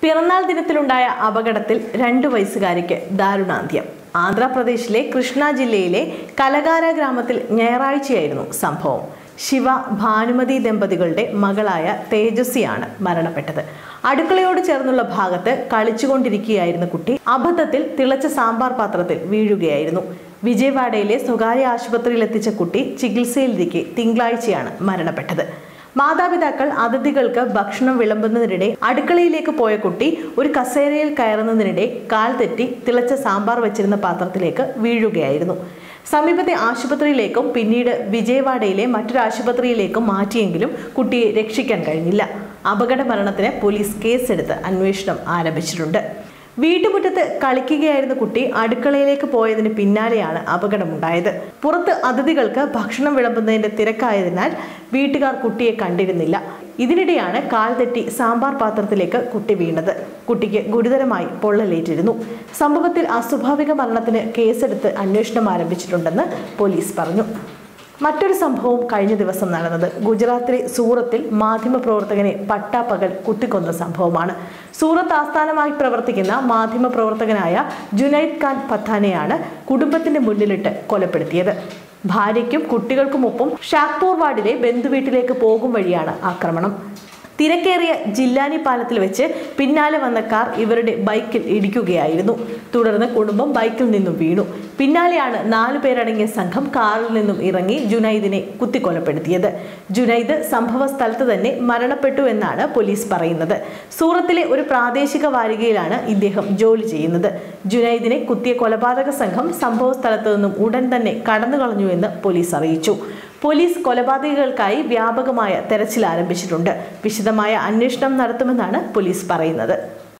പിറന്നാൾ ദിനത്തിലുണ്ടായ അപകടത്തിൽ രണ്ടു വയസ്സുകാരിക്ക് ദാരുണാന്ത്യം ആന്ധ്രാപ്രദേശിലെ കൃഷ്ണ ജില്ലയിലെ കലകാര ഗ്രാമത്തിൽ ഞായറാഴ്ചയായിരുന്നു സംഭവം ശിവ ഭാനുമതി ദമ്പതികളുടെ മകളായ തേജസ്വിയാണ് മരണപ്പെട്ടത് അടുക്കളയോട് ചേർന്നുള്ള ഭാഗത്ത് കളിച്ചുകൊണ്ടിരിക്കുകയായിരുന്ന കുട്ടി അബദ്ധത്തിൽ തിളച്ച സാമ്പാർ പാത്രത്തിൽ വീഴുകയായിരുന്നു വിജയവാഡയിലെ സ്വകാര്യ ആശുപത്രിയിൽ എത്തിച്ച കുട്ടി ചികിത്സയിലിരിക്കെ തിങ്കളാഴ്ചയാണ് മരണപ്പെട്ടത് മാതാപിതാക്കൾ അതിഥികൾക്ക് ഭക്ഷണം വിളമ്പുന്നതിനിടെ അടുക്കളയിലേക്ക് പോയ കുട്ടി ഒരു കസേരയിൽ കയറുന്നതിനിടെ കാൽ തെറ്റി തിളച്ച സാമ്പാർ വെച്ചിരുന്ന പാത്രത്തിലേക്ക് വീഴുകയായിരുന്നു സമീപത്തെ ആശുപത്രിയിലേക്കും പിന്നീട് വിജയവാഡയിലെ മറ്റൊരു ആശുപത്രിയിലേക്കും മാറ്റിയെങ്കിലും കുട്ടിയെ രക്ഷിക്കാൻ കഴിഞ്ഞില്ല അപകട മരണത്തിന് പോലീസ് കേസെടുത്ത് അന്വേഷണം ആരംഭിച്ചിട്ടുണ്ട് വീട്ടുമുറ്റത്ത് കളിക്കുകയായിരുന്ന കുട്ടി അടുക്കളയിലേക്ക് പോയതിന് പിന്നാലെയാണ് അപകടമുണ്ടായത് പുറത്ത് അതിഥികൾക്ക് ഭക്ഷണം വിളമ്പുന്നതിന്റെ തിരക്കായതിനാൽ വീട്ടുകാർ കുട്ടിയെ കണ്ടിരുന്നില്ല ഇതിനിടെയാണ് കാൽ തെറ്റി സാമ്പാർ പാത്രത്തിലേക്ക് കുട്ടി വീണത് കുട്ടിക്ക് ഗുരുതരമായി പൊള്ളലേറ്റിരുന്നു സംഭവത്തിൽ അസ്വാഭാവിക മരണത്തിന് കേസെടുത്ത് അന്വേഷണം ആരംഭിച്ചിട്ടുണ്ടെന്ന് പോലീസ് പറഞ്ഞു മറ്റൊരു സംഭവം കഴിഞ്ഞ ദിവസം നടന്നത് ഗുജറാത്തിലെ സൂറത്തിൽ മാധ്യമപ്രവർത്തകനെ പട്ടാപ്പകൽ കുത്തിക്കൊന്ന സംഭവമാണ് സൂറത്ത് ആസ്ഥാനമായി പ്രവർത്തിക്കുന്ന മാധ്യമപ്രവർത്തകനായ ജുനൈദ് ഖാൻ പത്താനെയാണ് കുടുംബത്തിന്റെ മുന്നിലിട്ട് കൊലപ്പെടുത്തിയത് ഭാര്യയ്ക്കും കുട്ടികൾക്കുമൊപ്പം ഷാക്പൂർ വാർഡിലെ ബന്ധുവീട്ടിലേക്ക് പോകും വഴിയാണ് ആക്രമണം തിരക്കേറിയ ജില്ലാനി പാലത്തിൽ വെച്ച് പിന്നാലെ വന്ന കാർ ഇവരുടെ ബൈക്കിൽ ഇടിക്കുകയായിരുന്നു തുടർന്ന് കുടുംബം ബൈക്കിൽ നിന്നും വീണു പിന്നാലെയാണ് നാലു പേരടങ്ങിയ സംഘം കാറിൽ നിന്നും ഇറങ്ങി ജുനൈദിനെ കുത്തിക്കൊലപ്പെടുത്തിയത് ജുനൈദ് സംഭവ സ്ഥലത്ത് തന്നെ മരണപ്പെട്ടു എന്നാണ് പോലീസ് പറയുന്നത് സൂറത്തിലെ ഒരു പ്രാദേശിക വാരികയിലാണ് ഇദ്ദേഹം ജോലി ചെയ്യുന്നത് ജുനൈദിനെ കുത്തിയ കൊലപാതക സംഘം സംഭവ സ്ഥലത്ത് നിന്നും ഉടൻ തന്നെ കടന്നു കളഞ്ഞുവെന്ന് പോലീസ് അറിയിച്ചു പോലീസ് കൊലപാതകികൾക്കായി വ്യാപകമായ തെരച്ചിൽ ആരംഭിച്ചിട്ടുണ്ട് വിശദമായ അന്വേഷണം നടത്തുമെന്നാണ് പോലീസ് പറയുന്നത്